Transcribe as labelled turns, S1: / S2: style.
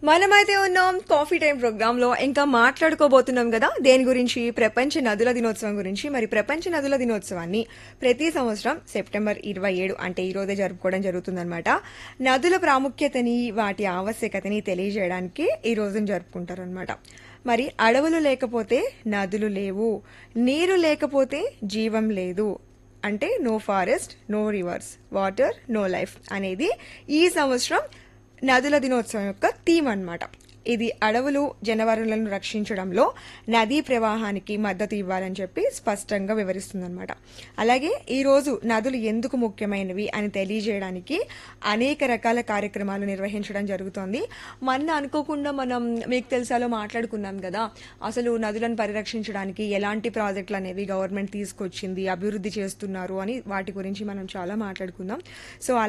S1: మనమైతే ఉన్నాం coffee time programme లో ఇంకా మాట్లాడుకోబోతున్నాం కదా దేని గురించి ప్రపంచ నదుల దినోత్సవం గురించి మరి ప్రపంచ నదుల దినోత్సవాన్ని ప్రతి సంవత్సరం సెప్టెంబర్ ఇరవై ఏడు అంటే ఈ రోజే జరుపుకోవడం జరుగుతుందన్నమాట నదుల ప్రాముఖ్యతని వాటి ఆవశ్యకతని తెలియజేయడానికి ఈ రోజును జరుపుకుంటారనమాట మరి అడవులు లేకపోతే నదులు లేవు నీరు లేకపోతే జీవం లేదు అంటే no forest no rivers water no life అనేది ఈ సంవత్సరం నదుల దినోత్సవం యొక్క థీమ్ అన్నమాట ఇది అడవులు జనవరులను రక్షించడంలో నదీ ప్రవాహానికి మద్దతు ఇవ్వాలని చెప్పి స్పష్టంగా వివరిస్తుందన్నమాట అలాగే ఈ రోజు నదులు ఎందుకు ముఖ్యమైనవి అని తెలియజేయడానికి అనేక రకాల కార్యక్రమాలు నిర్వహించడం జరుగుతోంది మొన్న అనుకోకుండా మనం మీకు తెలుసాలో మాట్లాడుకున్నాం కదా అసలు నదులను పరిరక్షించడానికి ఎలాంటి ప్రాజెక్టులు అనేవి గవర్నమెంట్ తీసుకొచ్చింది అభివృద్ధి చేస్తున్నారు అని వాటి గురించి మనం చాలా మాట్లాడుకుందాం సో